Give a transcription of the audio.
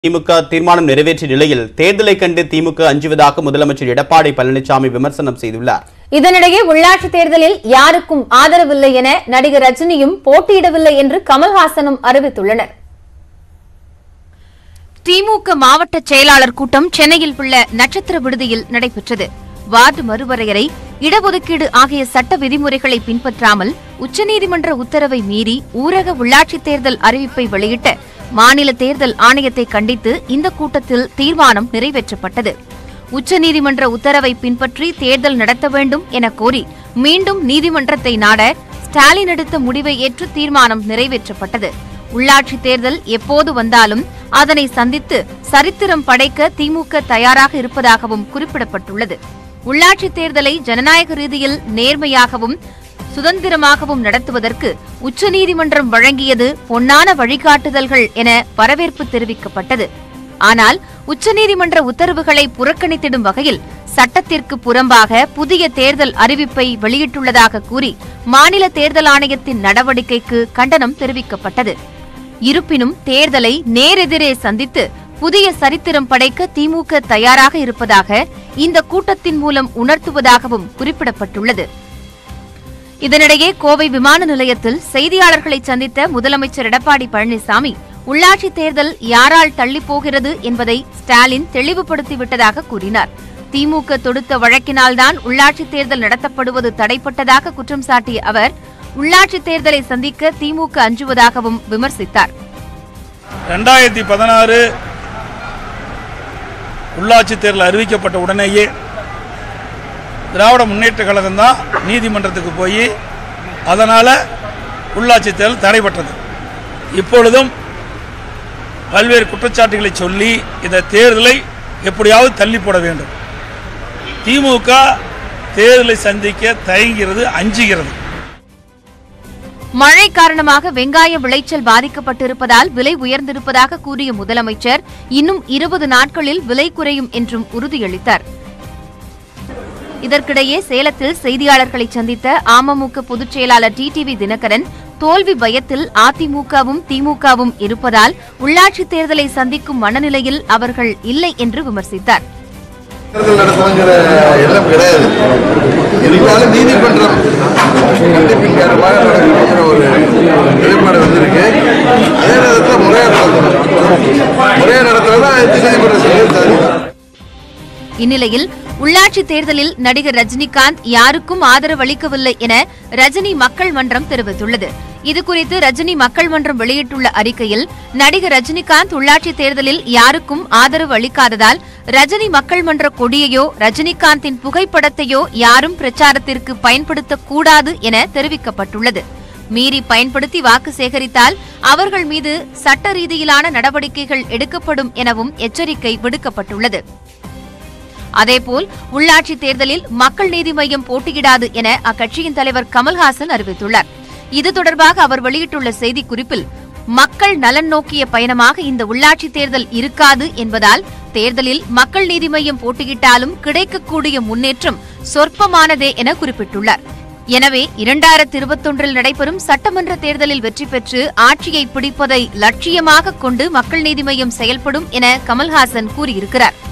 திமுக தீர்மானம் நிறைவேற்றிய நிலையில் தேர்தலை கண்டு திமுக அஞ்சுவதாக முதலமைச்சர் எடப்பாடி பழனிசாமி விமர்சனம் செய்துள்ளார் இதனிடையே உள்ளாட்சி தேர்தலில் யாருக்கும் ஆதரவில்லை என நடிகர் ரஜினியும் போட்டியிடவில்லை என்று கமல்ஹாசனும் அறிவித்துள்ளனர் திமுக மாவட்ட செயலாளர் கூட்டம் சென்னையில் உள்ள நட்சத்திர விடுதியில் நடைபெற்றது வார்டு மறுவரையறை இடஒதுக்கீடு ஆகிய சட்ட விதிமுறைகளை பின்பற்றாமல் உச்சநீதிமன்ற உத்தரவை மீறி ஊரக உள்ளாட்சித் தேர்தல் அறிவிப்பை வெளியிட்ட மாநில தேர்தல் ஆணையத்தை கண்டித்து இந்த கூட்டத்தில் தீர்மானம் நிறைவேற்றப்பட்டது உச்சநீதிமன்ற உத்தரவை பின்பற்றி தேர்தல் நடத்த வேண்டும் என கோரி மீண்டும் நீதிமன்றத்தை நாட ஸ்டாலின் எடுத்த முடிவை ஏற்று தீர்மானம் நிறைவேற்றப்பட்டது உள்ளாட்சி தேர்தல் எப்போது வந்தாலும் அதனை சந்தித்து சரித்திரம் படைக்க திமுக தயாராக இருப்பதாகவும் குறிப்பிடப்பட்டுள்ளது உள்ளாட்சி தேர்தலை ஜனநாயக ரீதியில் நேர்மையாகவும் சுதந்திரமாகவும் நடத்துவதற்கு உச்சநீதிமன்றம் வழங்கியது பொன்னான வழிகாட்டுதல்கள் என வரவேற்பு தெரிவிக்கப்பட்டது ஆனால் உச்சநீதிமன்ற உத்தரவுகளை புறக்கணித்திடும் வகையில் சட்டத்திற்கு புறம்பாக புதிய தேர்தல் அறிவிப்பை வெளியிட்டுள்ளதாக கூறி மாநில தேர்தல் ஆணையத்தின் நடவடிக்கைக்கு கண்டனம் தெரிவிக்கப்பட்டது இருப்பினும் தேர்தலை நேரெதிரே சந்தித்து புதிய சரித்திரம் படைக்க திமுக தயாராக இருப்பதாக இந்த கூட்டத்தின் மூலம் உணர்த்துவதாகவும் குறிப்பிடப்பட்டுள்ளது இதனிடையே கோவை விமான நிலையத்தில் செய்தியாளர்களை சந்தித்த முதலமைச்சர் எடப்பாடி பழனிசாமி உள்ளாட்சி தேர்தல் யாரால் தள்ளிப் போகிறது என்பதை ஸ்டாலின் தெளிவுபடுத்திவிட்டதாக கூறினார் திமுக தொடுத்த வழக்கினால்தான் உள்ளாட்சி தேர்தல் நடத்தப்படுவது தடைப்பட்டதாக குற்றம் சாட்டிய அவர் உள்ளாட்சி தேர்தலை சந்திக்க திமுக அஞ்சுவதாகவும் விமர்சித்தார் ரெண்டாயிரத்தி பதினாறு உள்ளாட்சி தேர்தல் அறிவிக்கப்பட்ட உடனேயே திராவிட முன்னேற்ற கழகம் தான் நீதிமன்றத்துக்கு போய் அதனால் உள்ளாட்சி தேர்தல் தடைபட்டது இப்பொழுதும் பல்வேறு குற்றச்சாட்டுகளை சொல்லி இந்த தேர்தலை எப்படியாவது தள்ளி போட வேண்டும் திமுக தேர்தலை சந்திக்க தயங்குகிறது அஞ்சுகிறது மழை காரணமாக வெங்காய விளைச்சல் பாதிக்கப்பட்டிருப்பதால் விலை உயர்ந்திருப்பதாக கூறிய முதலமைச்சர் இன்னும் இருபது நாட்களில் விலை குறையும் என்றும் உறுதியளித்தார் இதற்கிடையே சேலத்தில் செய்தியாளர்களை சந்தித்த அமமுக பொதுச் செயலாளர் டிடிவி தினகரன் தோல்வி பயத்தில் அதிமுகவும் திமுகவும் இருப்பதால் உள்ளாட்சித் தேர்தலை சந்திக்கும் மனநிலையில் அவர்கள் இல்லை என்று விமர்சித்தார் தேர்தல் நடத்துவங்கிற எண்ணம் கிடையாது இருந்தாலும் நீதிமன்றம் கண்டிப்பின் காரணமாக நடக்கணுங்கிற ஒரு நிலைப்பாடு வந்திருக்கு அதே நேரத்தில் முறையாக நடத்தணும் முறையாக நடத்தினா நீதிமன்றம் சொல்லியிருந்தாரு இந்நிலையில் உள்ளாட்சி தேர்தலில் நடிகர் ரஜினிகாந்த் யாருக்கும் ஆதரவு அளிக்கவில்லை என ரஜினி மக்கள் மன்றம் தெரிவித்துள்ளது இதுகுறித்து ரஜினி மக்கள் மன்றம் வெளியிட்டுள்ள அறிக்கையில் நடிகர் ரஜினிகாந்த் உள்ளாட்சி தேர்தலில் யாருக்கும் ஆதரவு அளிக்காததால் ரஜினி மக்கள் மன்ற கொடியையோ ரஜினிகாந்தின் புகைப்படத்தையோ யாரும் பிரச்சாரத்திற்கு பயன்படுத்தக் கூடாது என தெரிவிக்கப்பட்டுள்ளது மீறி பயன்படுத்தி வாக்கு சேகரித்தால் அவர்கள் மீது சட்ட ரீதியிலான நடவடிக்கைகள் எடுக்கப்படும் எனவும் எச்சரிக்கை விடுக்கப்பட்டுள்ளது அதேபோல் உள்ளாட்சி தேர்தலில் மக்கள் நீதி மய்யம் போட்டியிடாது என அக்கட்சியின் தலைவர் கமல்ஹாசன் அறிவித்துள்ளார் இது தொடர்பாக அவர் வெளியிட்டுள்ள செய்திக்குறிப்பில் மக்கள் நலன் நோக்கிய பயணமாக இந்த உள்ளாட்சி தேர்தல் இருக்காது என்பதால் தேர்தலில் மக்கள் நீதி மய்யம் போட்டியிட்டாலும் கிடைக்கக்கூடிய முன்னேற்றம் சொற்பமானதே என குறிப்பிட்டுள்ளார் எனவே இரண்டாயிரத்தி இருபத்தொன்றில் நடைபெறும் சட்டமன்ற தேர்தலில் வெற்றி பெற்று ஆட்சியை பிடிப்பதை லட்சியமாக கொண்டு மக்கள் நீதி மய்யம் செயல்படும் என கமல்ஹாசன் கூறியிருக்கிறார்